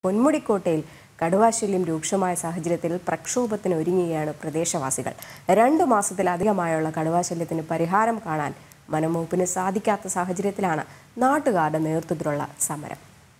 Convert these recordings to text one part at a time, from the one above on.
പൊന്മുടിക്കോട്ടയിൽ കടുവാശല്യം രൂക്ഷമായ സാഹചര്യത്തിൽ പ്രക്ഷോഭത്തിന് ഒരുങ്ങുകയാണ് പ്രദേശവാസികൾ രണ്ടു മാസത്തിലധികമായുള്ള കടുവാശല്യത്തിന് പരിഹാരം കാണാൻ വനംവകുപ്പിന് സാധിക്കാത്ത സാഹചര്യത്തിലാണ് നാട്ടുകാരുടെ നേതൃത്വത്തിലുള്ള സമരം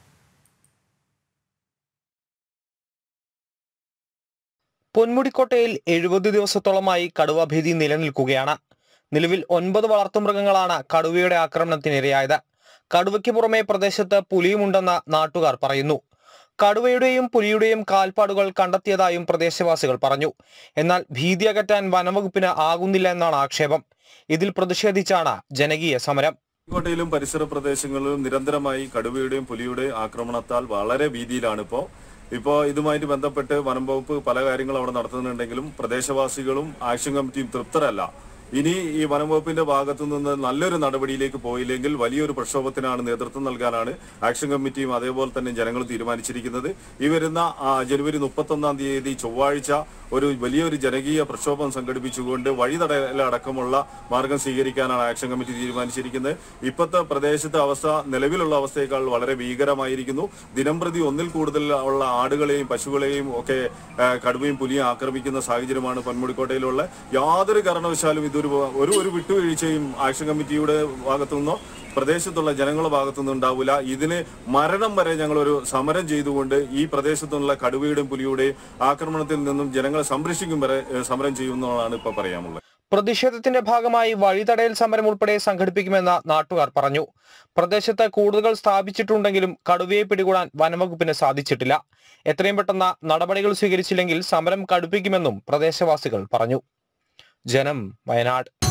പൊന്മുടിക്കോട്ടയിൽ എഴുപത് ദിവസത്തോളമായി കടുവ ഭീതി നിലനിൽക്കുകയാണ് നിലവിൽ ഒൻപത് വളർത്തുമൃഗങ്ങളാണ് കടുവയുടെ ആക്രമണത്തിനിരയായത് കടുവയ്ക്ക് പുറമെ പ്രദേശത്ത് പുലിയുമുണ്ടെന്ന് നാട്ടുകാർ പറയുന്നു കടുവയുടെയും പുലിയുടെയും കാൽപ്പാടുകൾ കണ്ടെത്തിയതായും പ്രദേശവാസികൾ പറഞ്ഞു എന്നാൽ ഭീതി അകറ്റാൻ വനംവകുപ്പിന് ആകുന്നില്ല എന്നാണ് ആക്ഷേപം ഇതിൽ പ്രതിഷേധിച്ചാണ് ജനകീയ സമരം കോട്ടയിലും പരിസര പ്രദേശങ്ങളിലും നിരന്തരമായി കടുവയുടെയും പുലിയുടെയും ആക്രമണത്താൽ വളരെ ഭീതിയിലാണ് ഇപ്പോൾ ഇപ്പോൾ ഇതുമായിട്ട് ബന്ധപ്പെട്ട് വനം വകുപ്പ് പല കാര്യങ്ങളും അവിടെ നടത്തുന്നുണ്ടെങ്കിലും പ്രദേശവാസികളും ആക്ഷൻ കമ്മിറ്റിയും തൃപ്തരല്ല ഇനി ഈ വനം വകുപ്പിന്റെ ഭാഗത്തു നിന്ന് നല്ലൊരു നടപടിയിലേക്ക് പോയില്ലെങ്കിൽ വലിയൊരു പ്രക്ഷോഭത്തിനാണ് നേതൃത്വം നൽകാനാണ് ആക്ഷൻ കമ്മിറ്റിയും അതേപോലെ തന്നെ ജനങ്ങൾ തീരുമാനിച്ചിരിക്കുന്നത് ഈ വരുന്ന ആ, ജനുവരി മുപ്പത്തൊന്നാം തീയതി ചൊവ്വാഴ്ച ഒരു വലിയൊരു ജനകീയ പ്രക്ഷോഭം സംഘടിപ്പിച്ചുകൊണ്ട് വഴിതടയലടക്കമുള്ള മാർഗം സ്വീകരിക്കാനാണ് ആക്ഷൻ കമ്മിറ്റി തീരുമാനിച്ചിരിക്കുന്നത് ഇപ്പോഴത്തെ പ്രദേശത്തെ അവസ്ഥ നിലവിലുള്ള അവസ്ഥയേക്കാൾ വളരെ ഭീകരമായിരിക്കുന്നു ദിനംപ്രതി ഒന്നിൽ കൂടുതൽ ഉള്ള ആടുകളെയും പശുക്കളെയും ഒക്കെ ആ, കടുവയും പുലിയും ആക്രമിക്കുന്ന സാഹചര്യമാണ് പൊന്മുടിക്കോട്ടയിലുള്ള യാതൊരു കാരണവശാലും ഇതൊരു ഒരു ഒരു വിട്ടുവീഴ്ചയും ആക്ഷൻ കമ്മിറ്റിയുടെ ഭാഗത്തുനിന്നോ പ്രദേശത്തുള്ള ജനങ്ങളുടെ ഭാഗത്തുനിന്ന് ഉണ്ടാവില്ല ഇതിന് മരണം വരെ ഞങ്ങൾ ഒരു സമരം ചെയ്തുകൊണ്ട് ഈ പ്രദേശത്തുള്ള കടുവയുടെയും പുലിയുടെയും ആക്രമണത്തിൽ നിന്നും ജനങ്ങളെ സംരക്ഷിക്കും വരെ ഏഹ്, സമരം ചെയ്യുന്നതാണ് ഇപ്പൊ പറയാനുള്ളത് പ്രതിഷേധത്തിന്റെ ഭാഗമായി വഴിതടയൽ സമരം ഉൾപ്പെടെ സംഘടിപ്പിക്കുമെന്ന് നാട്ടുകാർ പറഞ്ഞു പ്രദേശത്ത് കൂടുതൽ സ്ഥാപിച്ചിട്ടുണ്ടെങ്കിലും കടുവയെ പിടികൂടാൻ വനംവകുപ്പിന് സാധിച്ചിട്ടില്ല എത്രയും പെട്ടെന്ന് നടപടികൾ സ്വീകരിച്ചില്ലെങ്കിൽ സമരം കടുപ്പിക്കുമെന്നും പ്രദേശവാസികൾ പറഞ്ഞു ജനം വയനാട്